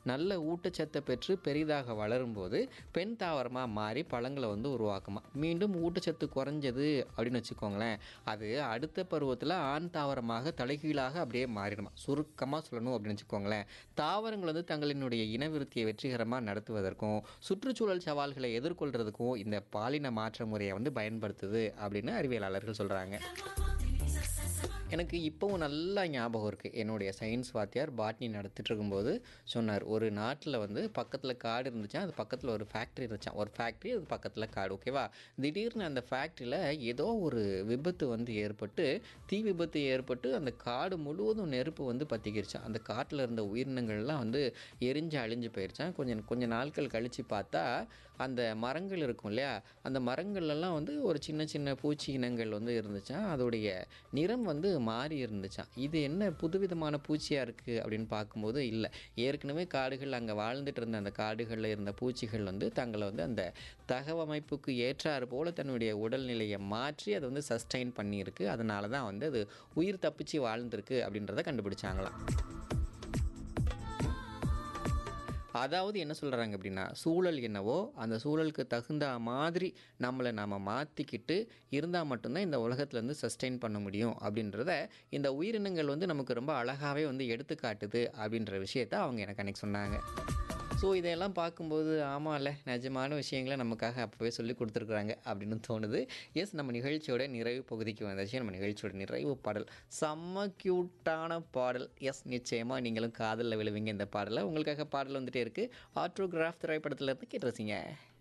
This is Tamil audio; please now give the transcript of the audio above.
நல்ல ஊட்டச்சத்தை பெற்று பெரிதாக வளரும்போது பெண் தாவரமாக மாறி பழங்களை வந்து உருவாக்குமா மீண்டும் ஊட்டச்சத்து குறைஞ்சது அப்படின்னு வச்சுக்கோங்களேன் அது அடுத்த பருவத்தில் ஆண் தாவரமாக தலைகீழாக அப்படியே மாறிடுமா சுருக்கமாக சொல்லணும் அப்படின்னு வச்சுக்கோங்களேன் தாவரங்கள் வந்து தங்களினுடைய இனவிருத்தியை வெற்றிகரமாக நடத்துவதற்கும் சுற்றுச்சூழல் சவால்களை எதிர்கொள்கிறதுக்கும் இந்த பாலின மாற்ற முறையை வந்து பயன்படுத்துது அப்படின்னு அறிவியலாளர்கள் சொல்கிறாங்க எனக்கு இப்போவும் நல்லா ஞாபகம் இருக்குது என்னுடைய சயின்ஸ் வாத்தியார் பாட்னி நடத்திட்டு இருக்கும்போது சொன்னார் ஒரு நாட்டில் வந்து பக்கத்தில் காடு இருந்துச்சான் அது பக்கத்தில் ஒரு ஃபேக்ட்ரி இருந்துச்சான் ஒரு ஃபேக்ட்ரி அது பக்கத்தில் காடு ஓகேவா திடீர்னு அந்த ஃபேக்ட்ரியில் ஏதோ ஒரு விபத்து வந்து ஏற்பட்டு தீ விபத்து ஏற்பட்டு அந்த காடு முழுவதும் நெருப்பு வந்து பற்றிக்கிருச்சான் அந்த காட்டில் இருந்த உயிரினங்கள்லாம் வந்து எரிஞ்சு அழிஞ்சு போயிருச்சான் கொஞ்சம் கொஞ்சம் நாட்கள் கழித்து பார்த்தா அந்த மரங்கள் இருக்கும் இல்லையா அந்த மரங்கள்லாம் வந்து ஒரு சின்ன சின்ன பூச்சி இனங்கள் வந்து இருந்துச்சான் அதோடைய நிறம் வந்து மாறி இருந்துச்சான் இது என்ன புதுவிதமான பூச்சியாக இருக்குது அப்படின்னு பார்க்கும்போது இல்லை ஏற்கனவே காடுகள் அங்கே வாழ்ந்துட்டு இருந்த அந்த காடுகளில் இருந்த பூச்சிகள் வந்து தங்களை வந்து அந்த தகவமைப்புக்கு ஏற்றாறு போல் தன்னுடைய உடல்நிலையை மாற்றி அதை வந்து சஸ்டைன் பண்ணியிருக்கு அதனால தான் வந்து அது உயிர் தப்பிச்சு வாழ்ந்திருக்கு அப்படின்றத கண்டுபிடிச்சாங்களாம் அதாவது என்ன சொல்கிறாங்க அப்படின்னா சூழல் என்னவோ அந்த சூழலுக்கு தகுந்த மாதிரி நம்மளை நாம் மாற்றிக்கிட்டு இருந்தால் மட்டும்தான் இந்த உலகத்துலேருந்து சஸ்டெயின் பண்ண முடியும் அப்படின்றத இந்த உயிரினங்கள் வந்து நமக்கு ரொம்ப அழகாகவே வந்து எடுத்துக்காட்டுது அப்படின்ற விஷயத்த அவங்க எனக்கு அன்றைக்கி சொன்னாங்க ஸோ இதையெல்லாம் பார்க்கும்போது ஆமாம்ல நிஜமான விஷயங்களை நமக்காக அப்போவே சொல்லி கொடுத்துருக்குறாங்க அப்படின்னு தோணுது எஸ் நம்ம நிகழ்ச்சியோட நிறைவு பகுதிக்கு வந்தாச்சு நம்ம நிகழ்ச்சியோட நிறைவு பாடல் செம்ம க்யூட்டான பாடல் எஸ் நிச்சயமாக நீங்களும் காதலில் விழுவீங்க இந்த பாடலை உங்களுக்காக பாடல் வந்துட்டே இருக்குது ஆட்டோகிராஃப் திரைப்படத்தில் இருந்து கேட்டுருச்சிங்க